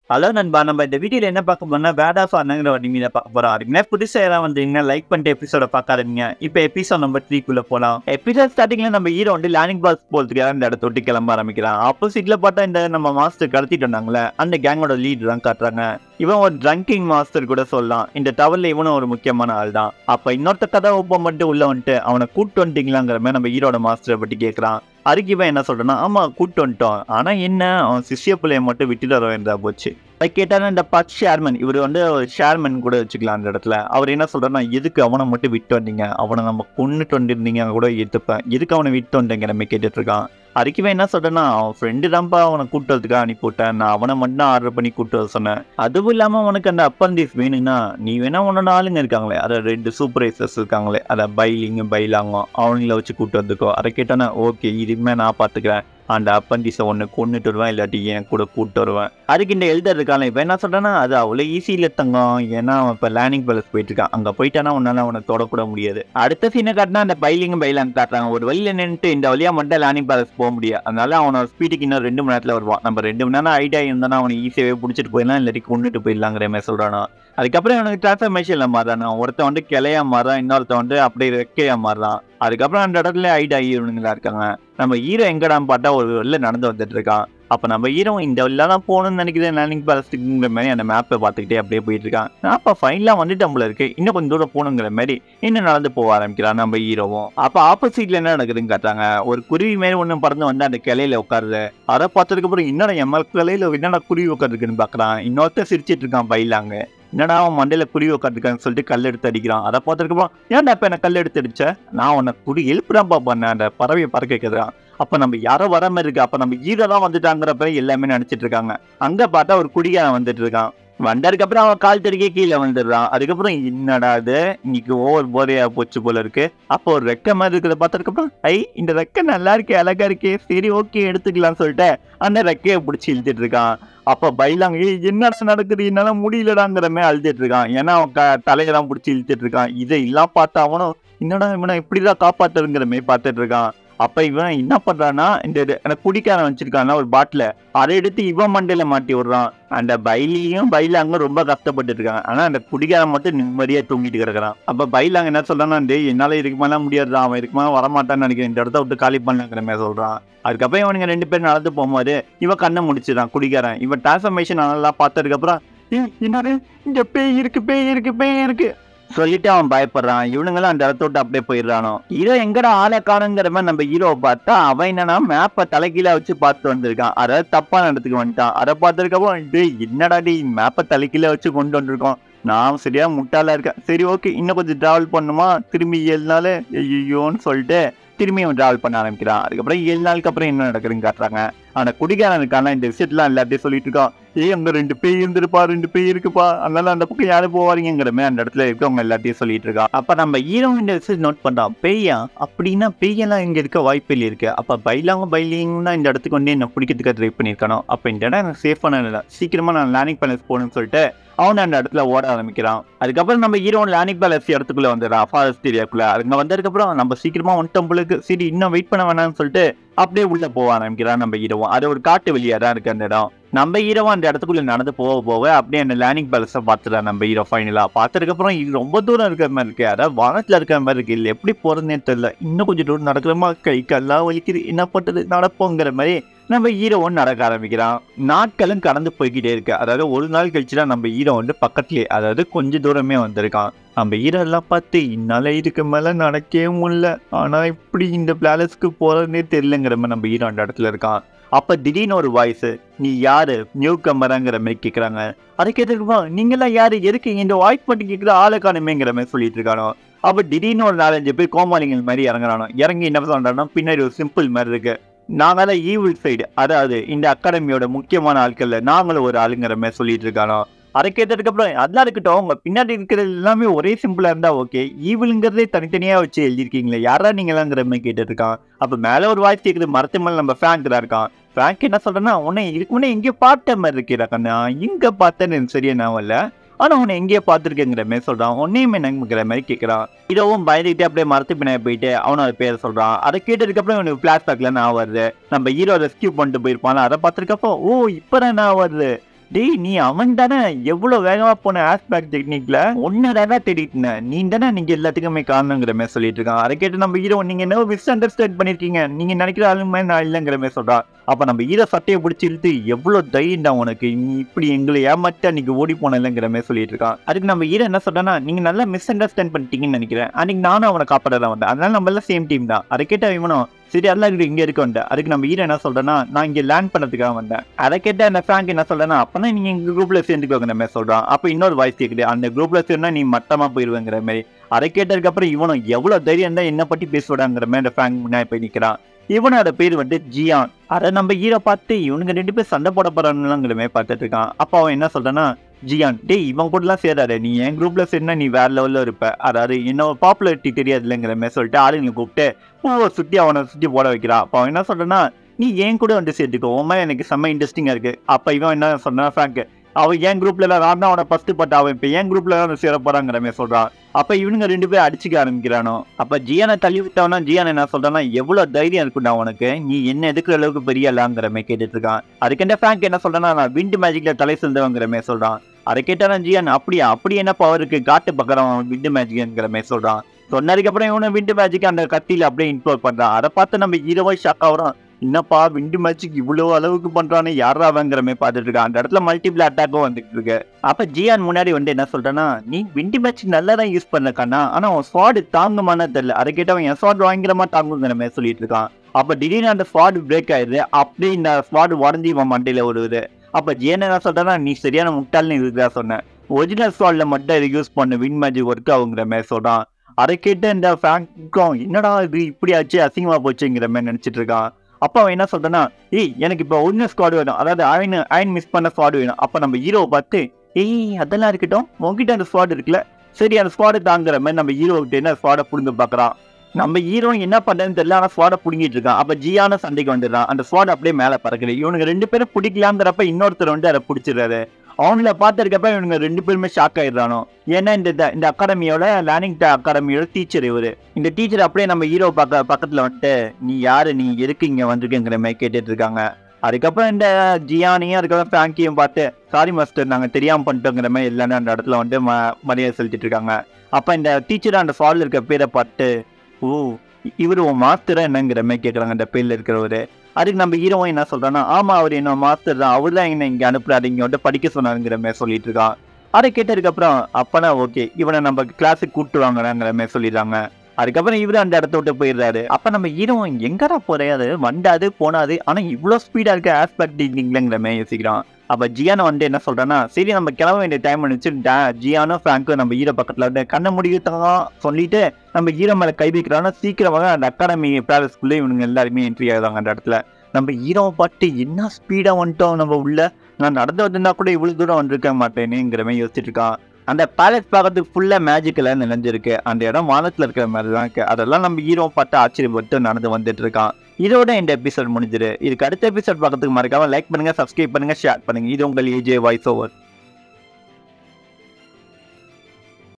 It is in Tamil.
ஹலோ நண்பா நம்ம இந்த வீடியோல என்ன பார்க்க போறோம்னா வேடாஃப் அண்ணங்கிற ஒரு மீனை பார்க்க போறோம் அதுக்கு புதுசா யாராவது வந்தீங்கன்னா லைக் பண்ணிட்டு எபிசோட பார்க்காதீங்க இப்போ எபிசோட் நம்பர் த்ரீக்குள்ள போலாம் எபிசோட் ஸ்டார்டிங்ல நம்ம ஹீரோ வந்து லேண்டிங் பாஸ் போறதுக்கு இந்த இடத்த விட்டு கிளம்ப ஆரம்பிக்கிறான் ஆப்போசிட்ல பார்த்தா இந்த நம்ம மாஸ்டர் கடத்திட்டு வந்தாங்களே அந்த கேங்கோட லீடர் தான் காட்டுறாங்க இவன் ஒரு ட்ரங்கிங் மாஸ்டர் கூட சொல்லலாம் இந்த டவர்ல இவனும் ஒரு முக்கியமான ஆள் தான் அப்ப இன்னொருத்த கதை ஓப்பன் பண்ணிட்டு உள்ள வந்துட்டு அவனை கூட்டு வந்துட்டீங்களாங்கிற மாதிரி நம்ம ஹீரோட மாஸ்டரை பத்தி கேட்கறான் அதுக்கு இவன் என்ன சொல்றான்னா ஆமா கூட்டு வந்துட்டோம் ஆனா என்ன அவன் சிஷ்ய பிள்ளைய மட்டும் விட்டுட்டு வர வேண்டியதா போச்சு அதை கேட்டாலும் இந்த பச் ஷேர்மன் இவர் வந்து ஒரு ஷேர்மன் கூட வச்சுக்கலாம் அந்த இடத்துல அவர் என்ன சொல்றாருன்னா எதுக்கு அவனை மட்டும் விட்டு வந்தீங்க அவனை நம்ம கொண்டுட்டு வந்திருந்தீங்க கூட ஏற்றுப்பேன் எதுக்கு அவனை விட்டு வந்தேங்கிற மாதிரி கேட்டுட்டு இருக்கான் அதுக்கு இவன் என்ன சொல்றேன்னா அவன் ஃப்ரெண்டு தான்ப்பா அவனை கூட்டு வரதுக்காக அனுப்பி விட்டேன் நான் அவனை மட்டும் ஆர்டர் பண்ணி கூட்டு வர சொன்னேன் அதுவும் இல்லாம உனக்கு அந்த அப்பந்திஸ் வேணும்னா நீ வேணா உன்னோட ஆளுங்க இருக்காங்களே அதை ரெண்டு சூப்பர்வைசர்ஸ் இருக்காங்களே அதை பைலிங்க பைலாங்க அவங்கள வச்சு கூட்டு வந்துக்கோ அதை கேட்டானா ஓகே இதுமே நான் பாத்துக்கிறேன் அந்த அப்பந்திஸை ஒன்று கொண்டுட்டு வருவேன் இல்லாட்டி என் கூட கூப்பிட்டு வருவேன் அதுக்கு இந்த எழுதர் இருக்கான இப்போ என்ன சொல்கிறேன்னா அது அவ்வளோ ஈஸி இல்லை தங்கம் ஏன்னா அவன் இப்போ லேண்டிங் பேலஸ் போயிட்டு இருக்கான் அங்கே போயிட்டானா உன்னால அவனை தொடக்கூட முடியாது அடுத்த சீனை காட்டினா அந்த பைலிங்கும் பைலாங் காட்டுறாங்க ஒரு வழியில் நின்றுட்டு இந்த வழியாக மட்டும் லேண்டிங் பேலஸ் போக முடியாது அதனால அவனோட ஸ்பீடுக்கு இன்னும் ரெண்டு மணி நேரத்தில் வருவான் நம்ம ரெண்டு மணி நேரம் ஐடியா இருந்தானா அவனை ஈஸியாகவே பிடிச்சிட்டு போயிடலாம் இல்லாட்டி கொண்டுட்டு போயிடலாங்கிற மாதிரி சொல்கிறானா அதுக்கப்புறம் அவனுக்கு டிரான்ஸ்ஃபர்மேஷனில் மாறானா ஒருத்தன் வந்து கிளையா மாறான் இன்னொருத்தன் வந்து அப்படியே ரெக்கையா மாறுறான் அதுக்கப்புறம் அந்த இடத்துல ஐடா ஹீரோனுங்களா இருக்காங்க நம்ம ஹீரோ எங்கடான்னு பார்த்தா ஒரு வெளில நடந்து வந்துட்டு இருக்கான் அப்போ நம்ம ஹீரோ இந்த வெளில தான் போகணும்னு நினைக்கிறேன் லேண்டிங் பேலஸ்ட்டுங்கிற மாதிரி அந்த மேப்பை பார்த்துக்கிட்டே அப்படியே போயிட்டு இருக்கான் நான் அப்போ ஃபைனலாக வந்துட்டு நம்மள இருக்கு இன்னும் கொஞ்சம் தூரம் போகணுங்கிற மாதிரி இன்னும் நடந்து போக ஆரம்பிக்கிறான் நம்ம ஹீரோவும் அப்போ ஆப்போசிட்ல என்ன நடக்குதுன்னு காட்டுறாங்க ஒரு குருவி மாரி ஒன்று பறந்து வந்து அந்த கிளையில உட்காருது அதை பார்த்ததுக்கு அப்புறம் என்னடா எம்எல் கிளையில என்னடா குருவி உட்காந்துருக்குன்னு பார்க்குறான் இன்னொருத்தர் சிரிச்சிட்டு இருக்கான் பைலாங்க என்னடா அவன் மண்டையில குருவி உட்காந்துருக்கான்னு சொல்லிட்டு கல் எடுத்து அடிக்கிறான் அதை பார்த்ததுக்கப்புறம் ஏன்டா இப்போ என்ன கல் எடுத்து அடிச்ச நான் உன்னை குடி எழுப்புறான்ப்பா பண்ணேன் அந்த பறவையை பறக்க வைக்கிறதான் அப்ப நம்ம யாரோ வர மாதிரி இருக்கு அப்ப நம்ம ஹீரோ தான் வந்துட்டாங்கிறப்ப எல்லாமே நினைச்சிட்டு இருக்காங்க அங்க பார்த்தா ஒரு குடிகாரன் வந்துட்டு இருக்கான் வந்ததுக்கு அப்புறம் அவன் கால் தடிக்கே கீழே வந்துடுறான் அதுக்கப்புறம் என்னடா இது இன்னைக்கு ஓவர் போதையா போச்சு போல இருக்கு அப்போ ஒரு ரெக்க மாதிரி இருக்கிறத பார்த்ததுக்கு அப்புறம் ஐ இந்த ரெக்க நல்லா இருக்கே அழகா இருக்கே சரி ஓகே எடுத்துக்கலாம்னு சொல்லிட்டு அந்த ரெக்கையை பிடிச்சி இழுத்துட்டு இருக்கான் அப்ப பைலாங்க ஏய் என்ன நடக்குது என்னால முடியலடாங்கிற மாதிரி அழுதுட்டு இருக்கான் ஏன்னா அவன் க தலையெல்லாம் பிடிச்சி இழுத்துட்டு இருக்கான் இதை எல்லாம் பார்த்து அவனும் என்னடா இவனை இப்படிதான் காப்பாத்துறங்கிற மாதிரி பார்த்துட்டு இருக்கான் அப்ப இவன் என்ன பண்றான்னா இந்த இது- எனக்கு குடிக்காரன் வச்சிருக்கான்னா ஒரு பாட்டில அதை எடுத்து இவன் மண்டையில மாட்டி விடுறான் அந்த பைலியும் பைலாங்க ரொம்ப கஷ்டப்பட்டு இருக்காங்க ஆனா அந்த குடிக்காரன் மட்டும் நிம்மதியா தூங்கிட்டு கிடக்குறான் அப்ப பைலாங்க என்ன சொல்றான்னா டேய் என்னால இதுக்கு மேல முடியாது அவன் இதுக்கு மேல வரமாட்டான்னு நினைக்கிறேன் இந்த இடத்த விட்டு காலி பண்ணுங்கிற மாதிரி சொல்றான் அதுக்கப்புறம் இவனுங்க ரெண்டு பேரும் நடந்து போகும்போது இவன் கண்ணை முடிச்சிடான் குடிக்காரன் இவன் டிரான்ஸ்ஃபர்மேஷன் நல்லா பார்த்ததுக்கு அப்புறம் "ஏய், என்னது இங்க பேய் இருக்கு பேய் இருக்கு பேய் இருக்கு சொல்லிட்டு அவன் பயப்படுறான் இவனுங்களும் அந்த இடத்த விட்டு அப்படியே போயிடுறானோ ஹீரோ எங்கடா ஆளை காணுங்கிற மாதிரி நம்ம ஹீரோவை பார்த்தா அவன் என்னன்னா மேப்பை தலைக்கீழ வச்சு பார்த்து வந்திருக்கான் அதாவது தப்பான இடத்துக்கு வந்துட்டான் அதை பார்த்ததுக்கப்புறம் டேய் என்னடா டேய் மேப்பை தலைக்கீழ வச்சு கொண்டு வந்திருக்கோம் நான் சரியா முட்டாளா இருக்கேன் சரி ஓகே இன்னும் கொஞ்சம் டிராவல் பண்ணுமா திரும்பி ஏழு நாள் ஐயோன்னு சொல்லிட்டு திரும்பி அவன் டிராவல் பண்ண ஆரம்பிக்கிறான் அதுக்கப்புறம் ஏழு நாளுக்கு அப்புறம் என்ன நடக்குதுன்னு காட்டுறாங்க ஆனா குடிகாரன் இருக்கான இந்த விஷயத்தெல்லாம் எல்லாத்தையும் சொல்லிட்டு இருக்கான் ஏய் அங்க ரெண்டு பேய் இருந்திருப்பா ரெண்டு பேய் இருக்குப்பா அதனால அந்த பக்கம் யாரும் போவாதீங்கிற மாதிரி அந்த இடத்துல இருக்கவங்க எல்லாத்தையும் சொல்லிட்டு இருக்கா அப்ப நம்ம ஹீரோ இந்த விஷயம் நோட் பண்றான் பேயா அப்படின்னா பேயெல்லாம் இங்க இருக்க வாய்ப்பில் இருக்கு அப்ப பைலாங்க பைலிங்னா இந்த இடத்துக்கு வந்து என்ன பிடிக்கிறதுக்கு ட்ரை பண்ணிருக்கணும் அப்ப இந்த இடம் எனக்கு சேஃபான இல்லை சீக்கிரமா நான் லேண்டிங் பேலஸ் போகணும்னு சொல்லிட்டு அவன் அந்த இடத்துல ஓட ஆரம்பிக்கிறான் அதுக்கப்புறம் நம்ம ஹீரோ லேண்டிங் பேலஸ் இடத்துக்குள்ள வந்துடுறான் ஃபாரஸ்ட் ஏரியாக்குள்ள அங்க வந்ததுக்கப்புறம் நம்ம சீக்கிரமா வந்துட்டோம் போலுக்கு சரி இன்னும் வெயிட் பண்ண வேணாம்னு சொல்லிட்டு அப்படியே உள்ள போக ஆரம்பிக்கிறான் நம்ம ஹீரோவும் அது ஒரு காட்டு வெளியா தான் இருக்கு அந்த இடம் நம்ம ஹீரோவும் அந்த இடத்துக்குள்ள நடந்து போக போக அப்படியே அந்த லேண்டிங் பேலஸை பார்த்துட்டான் நம்ம ஹீரோ ஃபைனலா பார்த்ததுக்கு அப்புறம் இது ரொம்ப தூரம் இருக்கிற மாதிரி இருக்கு அதாவது வானத்துல இருக்கிற மாதிரி இருக்கு இல்லை எப்படி போறதுன்னே தெரியல இன்னும் கொஞ்சம் தூரம் நடக்கிறமா கை கல்லாம் வலிக்குது என்ன பண்றது நடப்போங்கிற மாதிரி நம்ம ஹீரோவும் நடக்க ஆரம்பிக்கிறான் நாட்களும் கடந்து போய்கிட்டே இருக்கு அதாவது ஒரு நாள் கழிச்சு தான் நம்ம ஹீரோ வந்து பக்கத்துலயே அதாவது கொஞ்ச தூரமே வந்திருக்கான் நம்ம ஹீரோ எல்லாம் பார்த்து இன்னால இதுக்கு மேல நடக்கவே முடியல ஆனா இப்படி இந்த பிளாலஸ்க்கு போறதுனே தெரியலங்கிற மாதிரி நம்ம ஹீரோ அந்த இடத்துல இருக்கான் அப்ப திடீர்னு ஒரு வாய்ஸ் நீ யாரு நியூ கம்மராங்கிற மாதிரி கேக்குறாங்க அதை கேட்டுருப்பா நீங்களாம் யாரு எதுக்கு இந்த வாய்ஸ் மட்டும் கேட்குற ஆளை காணுமேங்கிற மாதிரி சொல்லிட்டு இருக்கானோ அப்ப திடீர்னு ஒரு நாலஞ்சு பேர் கோமாளிகள் மாதிரி இறங்குறானோ இறங்கி என்ன சொல்றானோ பின்னாடி ஒரு சிம்பிள் மாதிரி இருக்கு நாங்க தான் ஈவில் சைடு அதாவது இந்த அகாடமியோட முக்கியமான ஆட்கள்ல நாங்களும் ஒரு ஆளுங்கிற மாதிரி சொல்லிட்டு இருக்கானோ அதை கேட்டதுக்கு அப்புறம் அதெல்லாம் இருக்கட்டும் உங்க பின்னாடி இருக்கிறது எல்லாமே ஒரே சிம்பிளா இருந்தா ஓகே ஈவிலுங்கிறதே தனித்தனியா வச்சு எழுதிருக்கீங்களே யாரா நீங்களாங்கிற மாதிரி கேட்டுட்டு இருக்கான் அப்ப மேல ஒரு வாய்ஸ் கேக்குது மரத்து மேல நம்ம ஃபேங்க் தான் இருக்கான் ஃபேங்க் என்ன சொல்றேன்னா உன்னை இதுக்கு முன்னே எங்கேயோ பார்த்த மாதிரி இருக்கிற கண்ணா இங்க பார்த்தேன்னு எனக்கு சரியா ஞாபகம் இல்ல ஆனா உன்னை எங்கேயோ பார்த்துருக்கேங்கிற மாதிரி சொல்றான் உன்னையும் என்னங்கிற மாதிரி கேட்கறான் இதவும் பயந்துக்கிட்டே அப்படியே மரத்து பின்னாடி போயிட்டு அவனோட பேரை சொல்றான் அதை கேட்டதுக்கு அப்புறம் இவனுக்கு பிளாஷ்பேக்ல நான் வருது நம்ம ஹீரோ ரெஸ்கியூ பண்ணிட்டு போயிருப்பான் அதை பார்த்ததுக்கு அப்புறம் ஓ இப்பதான் நான் வருது டேய் நீ அவன் தானே எவ்வளவு வேகமா போன ஆஸ்பேக்ட் டெக்னிக்ல ஒன்னரை தேடிட்டு நீ தானே நீங்க எல்லாத்துக்குமே காரணங்கிற மாதிரி சொல்லிட்டு இருக்கான் அதை கேட்டு நம்ம ஹீரோ நீங்க என்ன மிஸ் அண்டர்ஸ்டாண்ட் பண்ணிருக்கீங்க நீங்க நினைக்கிற ஆளுமே நான் இல்லைங்கிற மாதிரி சொல்றான் அப்ப நம்ம ஹீரோ சட்டையை பிடிச்சி இழுத்து எவ்வளவு தைரியம் தான் உனக்கு நீ இப்படி எங்களை ஏமாத்த நீங்க ஓடி போனலங்கிற மாதிரி சொல்லிட்டு இருக்கான் அதுக்கு நம்ம ஹீரோ என்ன சொல்றேன்னா நீங்க நல்லா மிஸ் அண்டர்ஸ்டாண்ட் பண்ணிட்டீங்கன்னு நினைக்கிறேன் அன்னைக்கு நானும் அவனை காப்பாட தான் வந்தேன் அதனால நம்ம எல்லாம் சேம் டீம் தான் அதை கேட்ட இவனும் சரி எல்லாம் இருக்கு இங்க இருக்க வந்தேன் அதுக்கு நம்ம ஹீரோ என்ன சொல்றேன்னா நான் இங்க லேண்ட் பண்ணதுக்காக வந்தேன் அதை கேட்ட அந்த ஃப்ராங்க் என்ன சொல்றேன்னா அப்பனா நீங்க எங்க குரூப்ல சேர்ந்துக்கோங்கிற மாதிரி சொல்றான் அப்ப இன்னொரு வாய்ஸ் கேக்குது அந்த குரூப்ல சேர்ந்தா நீ மட்டமா போயிருவேங்கிற மாதிரி அதை கேட்டதுக்கு அப்புறம் இவனும் எவ்வளவு தைரியம் தான் என்ன பத்தி பேசுவாடாங்கிற மாதிரி அந்த ஃப்ராங்க் முன்னாடி போய் நிக்கிறான் இவனோட பேர் வந்து ஜியான் அதை நம்ம ஹீரோ பார்த்து இவனுங்க ரெண்டு பேர் சண்டை போட போறானுங்கிற மாதிரி பார்த்துட்டு இருக்கான் அப்ப அவன் என்ன சொல்றான்னா ஜியான் டேய் இவன் கூடலாம் சேராத நீ என் குரூப்ல சேர்ந்தா நீ வேற லெவல்ல இருப்ப அதாவது என்னோட பாப்புலாரிட்டி தெரியாதுலங்கிற மாதிரி சொல்லிட்டு ஆளுங்களை கூப்பிட்டு பூவை சுத்தி அவனை சுத்தி போட வைக்கிறான் அப்ப அவன் என்ன சொல்றான்னா நீ என் கூட வந்து சேர்த்துக்கோ உன் மேல எனக்கு செம்ம இன்ட்ரெஸ்டிங்கா இருக்கு அப்ப இவன் என்ன சொன்னா ஃப்ராங்க் அவன் என் குரூப்ல எல்லாம் நான் தான் அவனை ஃபர்ஸ்ட் பட் அவன் இப்ப என் குரூப்ல தான் சேர போறாங்கிற மாதிரி சொல்றான் அப்ப இவனுங்க ரெண்டு பேரும் அடிச்சுக்க ஆரம்பிக்கிறானோ அப்ப ஜியானை தள்ளி விட்டவனா ஜியான் என்ன சொல்றான்னா எவ்வளவு தைரியம் இருக்குடா உனக்கு நீ என்ன எதுக்குற அளவுக்கு பெரிய ஆளாங்கிற மாதிரி கேட்டுட்டு இருக்கான் அதுக்கெண்ட ஃப்ராங்க் என்ன சொல்றான்னா நான் விண்டு மேஜிக்ல தலை செலுந்தவங்கிற மாதிரி சொல்றான் அதை கேட்டானா ஜியான் அப்படியா அப்படி என்ன பவர் இருக்கு காட்டு பக்கறம் விண்டு மேஜிக்ங்கிற மாதிரி சொல்றான் சொன்னதுக்கு அப்புறம் இவனை விண்டு மேஜிக் அந்த கத்தியில அப்படியே இன்க்ளூட் பண்றான் அதை பார்த்து நம்ம ஹீரோவை ஷாக் ஆகுறோம் என்னப்பா விண்டு மேஜிக் இவ்வளவு அளவுக்கு பண்றானே யாரா அவங்கிற மாதிரி பார்த்துட்டு இருக்கான் அந்த இடத்துல மல்டிபிள் அட்டாக்கும் வந்துட்டு இருக்கு அப்ப ஜியான் முன்னாடி வந்து என்ன சொல்றான்னா நீ விண்டு மேஜிக் நல்லா தான் யூஸ் பண்ண கண்ணா ஆனா உன் ஸ்வாடு தாங்குமானு தெரியல அதை கேட்டவன் என் ஸ்வாட் வாங்கிக்கிறமா தாங்குங்கிற மாதிரி சொல்லிட்டு இருக்கான் அப்ப திடீர்னு அந்த ஸ்வாட் பிரேக் ஆயிடுது அப்படியே இந்த ஸ்வாட் உடஞ்சி இவன் மண்டையில வருது அப்ப ஜியன் என்ன சொல்றான்னா நீ சரியான முட்டாள்னு இதுதான் சொன்னேன் ஒரிஜினல் ஸ்வாட்ல மட்டும் இதை யூஸ் பண்ண வின் மேஜிக் ஒர்க் ஆகுங்கிற மாதிரி சொல்றான் அதை கேட்டு இந்த ஃபேங்கும் என்னடா இது இப்படி ஆச்சு அசிங்கமா போச்சுங்கிற மாதிரி நினைச்சிட்டு இருக்கான் அப்ப அவன் என்ன சொல்றான்னா ஏய் எனக்கு இப்போ ஒரிஜினல் ஸ்குவாட் வேணும் அதாவது அயன் அயன் மிஸ் பண்ண ஸ்குவாட் வேணும் அப்ப நம்ம ஹீரோவை பார்த்து ஏய் அதெல்லாம் இருக்கட்டும் உங்ககிட்ட அந்த ஸ்குவாட் இருக்குல்ல சரி அந்த ஸ்குவாடு தாங்குற மாதிரி நம்ம ஹீரோ கிட்ட என்ன ஸ்குவாடை புடுங்க பாக்குறான் நம்ம ஹீரோ என்ன பண்றதுன்னு தெரியல ஆனா ஸ்வாட புடுங்கிட்டு இருக்கான் அப்ப ஜியான சண்டைக்கு வந்துடுறான் அந்த ஸ்வாட் அப்படியே மேல பறக்குது இவனுங்க ரெண்டு பேரும் பிடிக்கலாங்கிறப்ப இன்னொருத்தர் வந்து அதை பிடிச்சிடுறாரு அவங்கள பார்த்ததுக்கப்ப இவனுங்க ரெண்டு பேருமே ஷாக் ஆயிடுறானோ ஏன்னா இந்த த- இந்த அகாடமியோட லேர்னிங் அகாடமியோட டீச்சர் இவரு இந்த டீச்சர் அப்படியே நம்ம ஹீரோ பக்க பக்கத்துல வந்துட்டு நீ யாரு நீ எதுக்கு இங்க வந்திருக்கேங்கிற மாதிரி கேட்டுட்டு இருக்காங்க அதுக்கப்புறம் இந்த ஜியானியும் அதுக்கப்புறம் ஃப்ராங்கியும் பார்த்து சாரி மாஸ்டர் நாங்க தெரியாம பண்ணிட்டோங்கிற மாதிரி எல்லாரும் அந்த இடத்துல வந்து ம- மரியாதை செலுத்திட்டு இருக்காங்க அப்ப இந்த டீச்சர் அந்த ஃபால் இருக்க பேரை பார்த்து ஓ இவர் உன் மாஸ்டரா என்னங்கிற மாதிரி கேட்குறாங்க அந்த பேர்ல இருக்கிறவரு அதுக்கு நம்ம ஹீரோவும் என்ன சொல்றான்னா ஆமா அவர் என்ன மாஸ்டர் தான் அவர் தான் என்ன இங்க அனுப்புறாரு இங்க வந்து படிக்க சொன்னாருங்கிற மாதிரி சொல்லிட்டு இருக்கான் அதை கேட்டதுக்கு அப்புறம் அப்பனா ஓகே இவனை நம்ம கிளாஸுக்கு கூப்பிட்டு வாங்குறாங்கிற மாதிரி சொல்லிடுறாங்க அதுக்கப்புறம் இவரு அந்த இடத்த விட்டு போயிடுறாரு அப்ப நம்ம ஹீரோ எங்கடா போறாரு வண்டாது போனாது ஆனா இவ்வளவு ஸ்பீடா இருக்க ஆஸ்பெக்ட் இல்லைங்கிற மாதிரி யோசிக்கிறான் அப்ப ஜியானோ வந்து என்ன சொல்றான்னா சரி நம்ம கிளம்ப வேண்டிய டைம் வந்துச்சு டா- ஜியானோ ஃப்ராங்கும் நம்ம ஹீரோ பக்கத்துல வந்து கண்ண முடியுதான் சொல்லிட்டு நம்ம ஹீரோ மேல கை வைக்கிறான்னா சீக்கிரமாக அந்த அகாடமி பேலஸ்குள்ளே இவனுங்க எல்லாருமே என்ட்ரி ஆகுறாங்க அந்த இடத்துல நம்ம ஹீரோவை பார்த்து என்ன ஸ்பீடா வந்துட்டோம் நம்ம உள்ள நான் நடந்து வந்திருந்தா கூட இவ்வளவு தூரம் வந்திருக்க மாட்டேனேங்கிற மாதிரி யோசிச்சுட்டு இருக்கான் அந்த பேலஸ் பார்க்கறதுக்கு ஃபுல்லா மேஜிக்கல நினைஞ்சிருக்கு அந்த இடம் வானத்துல இருக்கிற மாதிரி தான் இருக்கு அதெல்லாம் நம்ம ஹீரோ பார்த்து ஆச்சரியப்பட்டு நடந்து வந்துட்டு இருக்கான் இதோட இந்த எபிசோட் முடிஞ்சிரு இதுக்கு அடுத்த எபிசோட் பார்க்கறதுக்கு மறக்காம லைக் பண்ணுங்க சப்ஸ்கிரைப் பண்ணுங்க ஷேர் பண்ணுங்க இது உங்கள் ஏஜே வாய்ஸ் ஓவர்